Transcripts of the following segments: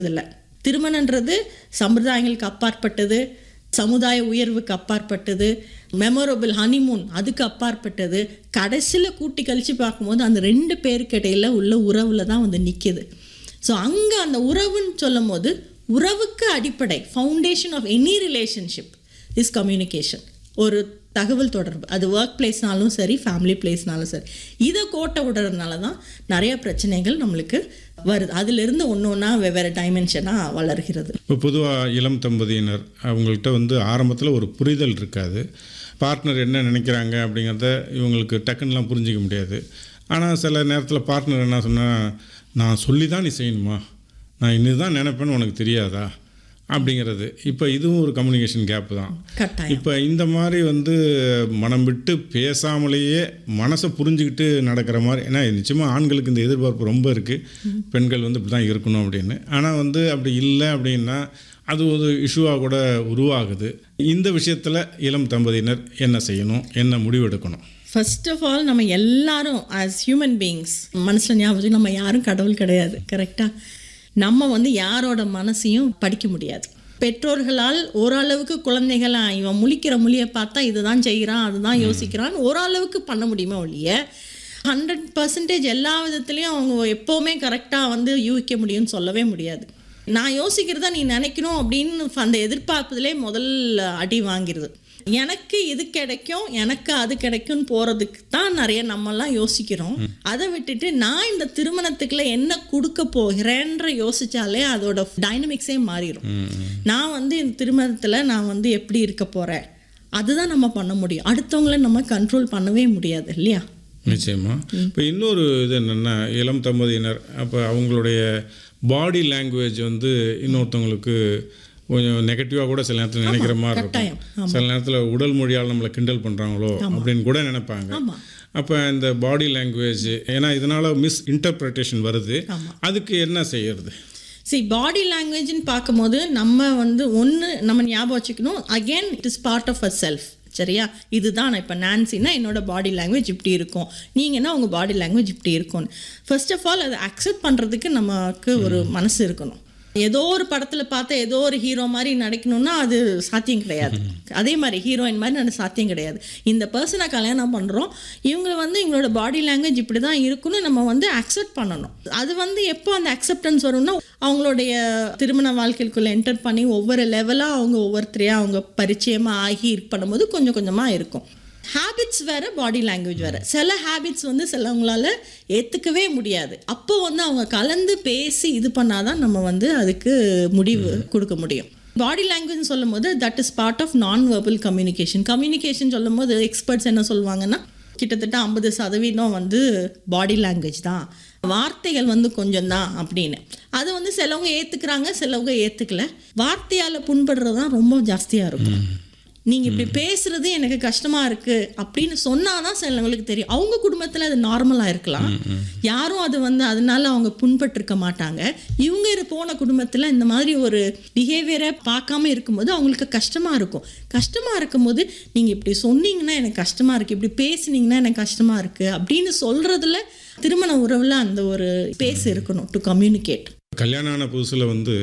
இல்லை திருமணன்றது சம்பிரதாயங்களுக்கு அப்பாற்பட்டது சமுதாய உயர்வுக்கு அப்பாற்பட்டது மெமரபிள் ஹனிமூன் அதுக்கு அப்பாற்பட்டது கடைசியில் கூட்டி கழித்து பார்க்கும்போது அந்த ரெண்டு பேருக்கு இடையில உள்ள உறவில் தான் வந்து நிற்கிது ஸோ அங்கே அந்த உறவுன்னு சொல்லும் போது உறவுக்கு அடிப்படை foundation of any relationship is communication ஒரு தகவல் தொடர்பு அது ஒர்க் பிளேஸ்னாலும் சரி ஃபேமிலி பிளேஸ்னாலும் சரி இதை கோட்டை விடுறதுனால தான் நிறைய பிரச்சனைகள் நம்மளுக்கு வருது அதிலிருந்து ஒன்று ஒன்றா வெவ்வேறு டைமென்ஷனாக வளர்கிறது இப்போ பொதுவாக இளம் தம்பதியினர் அவங்கள்ட்ட வந்து ஆரம்பத்தில் ஒரு புரிதல் இருக்காது பார்ட்னர் என்ன நினைக்கிறாங்க அப்படிங்கிறத இவங்களுக்கு டக்குன்னுலாம் புரிஞ்சிக்க முடியாது ஆனால் சில நேரத்தில் பார்ட்னர் என்ன சொன்னால் நான் சொல்லி தான் நீ செய்யணுமா நான் இன்னும் தான் நினைப்பேன்னு உனக்கு தெரியாதா அப்படிங்கிறது இப்போ இதுவும் ஒரு கம்யூனிகேஷன் கேப் தான் கட்டாயம் இப்போ இந்த மாதிரி வந்து மனம் விட்டு பேசாமலேயே மனசை புரிஞ்சுக்கிட்டு நடக்கிற மாதிரி ஏன்னா நிச்சயமாக ஆண்களுக்கு இந்த எதிர்பார்ப்பு ரொம்ப இருக்குது பெண்கள் வந்து இப்படி தான் இருக்கணும் அப்படின்னு ஆனால் வந்து அப்படி இல்லை அப்படின்னா அது ஒரு இஷ்யூவாக கூட உருவாகுது இந்த விஷயத்தில் இளம் தம்பதியினர் என்ன செய்யணும் என்ன முடிவெடுக்கணும் ஃபர்ஸ்ட் ஆஃப் ஆல் நம்ம எல்லாரும் ஆஸ் ஹியூமன் பீயிங்ஸ் மனசில் ஞாபகம் வச்சுக்க, நம்ம யாரும் கடவுள் கிடையாது கரெக்டாக நம்ம வந்து யாரோட மனசையும் படிக்க முடியாது பெற்றோர்களால் ஓரளவுக்கு குழந்தைகளா இவன் முழிக்கிற மொழியை பார்த்தா இதுதான் செய்கிறான் அதுதான் யோசிக்கிறான் ஓரளவுக்கு பண்ண முடியுமா ஒழிய ஹண்ட்ரட் பர்சன்டேஜ் எல்லா விதத்துலேயும் அவங்க எப்போவுமே கரெக்டாக வந்து யூகிக்க முடியும்னு சொல்லவே முடியாது நான் யோசிக்கிறதா நீ நினைக்கணும் அப்படின்னு அந்த எதிர்பார்ப்பதிலே முதல் அடி வாங்கிடுது எனக்கு இது கிடைக்கும் எனக்கு அது கிடைக்கும்னு போகிறதுக்கு தான் நிறைய நம்மலாம் யோசிக்கிறோம் அதை விட்டுட்டு நான் இந்த திருமணத்துக்குள்ள என்ன கொடுக்க போகிறேன்ற யோசிச்சாலே அதோட டைனமிக்ஸே மாறிடும் நான் வந்து இந்த திருமணத்தில் நான் வந்து எப்படி இருக்க போகிறேன் அதுதான் நம்ம பண்ண முடியும் அடுத்தவங்கள நம்ம கண்ட்ரோல் பண்ணவே முடியாது இல்லையா நிச்சயமா இப்போ இன்னொரு இது என்னென்னா இளம் தம்பதியினர் அப்போ அவங்களுடைய பாடி லாங்குவேஜ் வந்து இன்னொருத்தவங்களுக்கு கொஞ்சம் நெகட்டிவாக கூட சில நேரத்தில் நினைக்கிற மாதிரி கட்டாயம். இருக்கும் சில நேரத்தில் உடல் மொழியால் நம்மளை கிண்டல் பண்ணுறாங்களோ அப்படின்னு கூட நினைப்பாங்க ஆமா. அப்போ இந்த பாடி லாங்குவேஜ் ஏன்னா இதனால் மிஸ் இன்டர்பிரிட்டேஷன் வருது ஆமா. அதுக்கு என்ன செய்யறது see பாடி லாங்குவேஜ்னு பார்க்கும்போது நம்ம வந்து ஒன்று நம்ம ஞாபகம் வச்சுக்கணும் again it is part of a self சரியா இதுதான் நான் இப்போ நான்சின்னா என்னோட பாடி லாங்குவேஜ் இப்படி இருக்கும் நீங்கன்னா உங்கள் பாடி லாங்குவேஜ் இப்படி இருக்கும்னு ஃபர்ஸ்ட் ஆஃப் ஆல் அதை அக்செப்ட் பண்ணுறதுக்கு நமக்கு ஒரு மனசு இருக்கணும் ஏதோ ஒரு படத்தில் பார்த்து ஏதோ ஒரு ஹீரோ மாதிரி நடிக்கணும்னா அது சாத்தியம் கிடையாது அதே மாதிரி ஹீரோயின் மாதிரி நட சாத்தியம் கிடையாது இந்த பர்சனை கல்யாணம் பண்ணுறோம் இவங்க வந்து எங்களோட பாடி லாங்குவேஜ் இப்படி தான் இருக்குன்னு நம்ம வந்து அக்செப்ட் பண்ணணும் அது வந்து எப்போ அந்த அக்செப்டன்ஸ் வரும்னா அவங்களுடைய திருமண வாழ்க்கைக்குள்ளே என்டர் பண்ணி ஒவ்வொரு லெவலாக அவங்க ஒவ்வொருத்தரையாக அவங்க பரிச்சயமாக ஆகி இது பண்ணும்போது கொஞ்சம் கொஞ்சமாக இருக்கும் ஹேபிட்ஸ் வேறு பாடி லாங்குவேஜ் வேறு சில ஹேபிட்ஸ் வந்து சிலவங்களால ஏற்றுக்கவே முடியாது அப்போ வந்து அவங்க கலந்து பேசி இது பண்ணாதான் நம்ம வந்து அதுக்கு முடிவு கொடுக்க முடியும் பாடி லாங்குவேஜ் சொல்லும் போது that is part of non verbal communication communication சொல்லும் போது எக்ஸ்பர்ட்ஸ் என்ன சொல்லுவாங்கன்னா கிட்டத்தட்ட ஐம்பது சதவீதம் வந்து பாடி லாங்குவேஜ் தான் வார்த்தைகள் வந்து கொஞ்சம் தான் அப்படின்னு அது வந்து சிலவங்க ஏற்றுக்கிறாங்க சிலவங்க ஏற்றுக்கல வார்த்தையால் புண்படுறது தான் ரொம்ப ஜாஸ்தியாக இருக்கும் நீங்கள் இப்படி பேசுறது எனக்கு கஷ்டமாக இருக்குது அப்படின்னு சொன்னாதான் சிலவங்களுக்கு தெரியும் அவங்க குடும்பத்தில் அது நார்மலாக இருக்கலாம் யாரும் அது வந்து அதனால அவங்க புண்பட்டிருக்க மாட்டாங்க இவங்க இரு- போன குடும்பத்தில் இந்த மாதிரி ஒரு பிஹேவியரை பார்க்காம இருக்கும்போது அவங்களுக்கு கஷ்டமாக இருக்கும் கஷ்டமாக இருக்கும்போது நீங்கள் இப்படி சொன்னீங்கன்னா எனக்கு கஷ்டமாக இருக்குது இப்படி பேசுனீங்கன்னா எனக்கு கஷ்டமாக இருக்குது அப்படின்னு சொல்கிறதுல திருமண உறவில் அந்த ஒரு பேஸ் இருக்கணும் டு கம்யூனிகேட் கல்யாணம் ஆன புதுசில் வந்து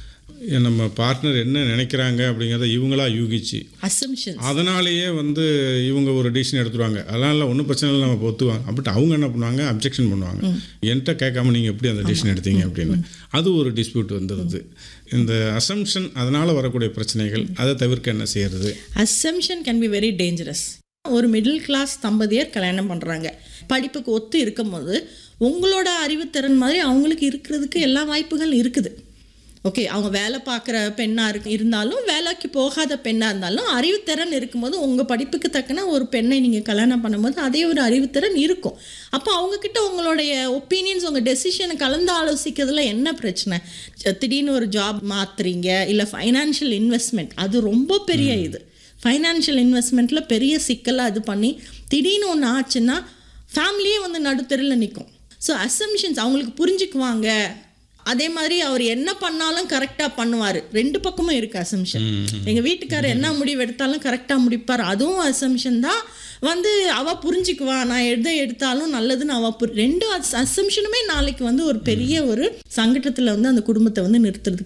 நம்ம பார்ட்னர் என்ன நினைக்கிறாங்க அப்படிங்கிறத இவங்களா யூகிச்சு அசம்ஷன் அதனாலேயே வந்து இவங்க ஒரு டிசிஷன் எடுத்துருவாங்க அதெல்லாம் இல்லை ஒன்றும் பிரச்சனை இல்லை நம்ம ஒத்துவாங்க அப்படி அவங்க என்ன பண்ணுவாங்க அப்ஜெக்ஷன் பண்ணுவாங்க என்கிட்ட கேட்காம நீங்கள் எப்படி அந்த டிசிஷன் எடுத்தீங்க அப்படின்னு அது ஒரு டிஸ்பியூட் வந்துடுது இந்த அசம்ஷன் அதனால் வரக்கூடிய பிரச்சனைகள் அதை தவிர்க்க என்ன செய்யறது assumption can be very dangerous ஒரு மிடில் கிளாஸ் தம்பதியர் கல்யாணம் பண்ணுறாங்க படிப்புக்கு ஒத்து இருக்கும்போது உங்களோட அறிவுத்திறன் மாதிரி அவங்களுக்கு இருக்கிறதுக்கு எல்லா வாய்ப்புகள் இருக்குது ஓகே அவங்க வேலை பார்க்குற பெண்ணாக இருக்கு இருந்தாலும் வேலைக்கு போகாத பெண்ணாக இருந்தாலும் அறிவுத்திறன் இருக்கும்போது உங்கள் படிப்புக்கு தக்கன ஒரு பெண்ணை நீங்கள் கல்யாணம் பண்ணும்போது அதே ஒரு அறிவுத்திறன் இருக்கும் அப்போ அவங்கக்கிட்ட உங்களுடைய ஒப்பீனியன்ஸ் உங்கள் டெசிஷனை கலந்து ஆலோசிக்கிறதுல என்ன பிரச்சனை திடீர்னு ஒரு ஜாப் மாற்றுறீங்க இல்லை ஃபைனான்ஷியல் இன்வெஸ்ட்மெண்ட் அது ரொம்ப பெரிய இது ஃபைனான்ஷியல் இன்வெஸ்ட்மெண்ட்டில் பெரிய சிக்கலாக இது பண்ணி திடீர்னு ஒன்று ஆச்சுன்னா ஃபேமிலியே வந்து நடுத்தெருவில் நிற்கும் ஸோ அசம்ஷன்ஸ் அவங்களுக்கு புரிஞ்சுக்குவாங்க அதே மாதிரி அவர் என்ன பண்ணாலும் கரெக்டாக பண்ணுவார் ரெண்டு பக்கமும் இருக்குது அசம்ஷன் எங்கள் வீட்டுக்காரர் என்ன முடிவு எடுத்தாலும் கரெக்டாக முடிப்பார் அதுவும் அசம்ஷன் தான் வந்து அவ புரிஞ்சுக்குவா நான் எதை எடுத்தாலும் நல்லதுன்னு அவ புரி ரெண்டு அசம்ஷனுமே நாளைக்கு வந்து ஒரு பெரிய ஒரு சங்கடத்துல வந்து அந்த குடும்பத்தை வந்து நிறுத்துறதுக்கு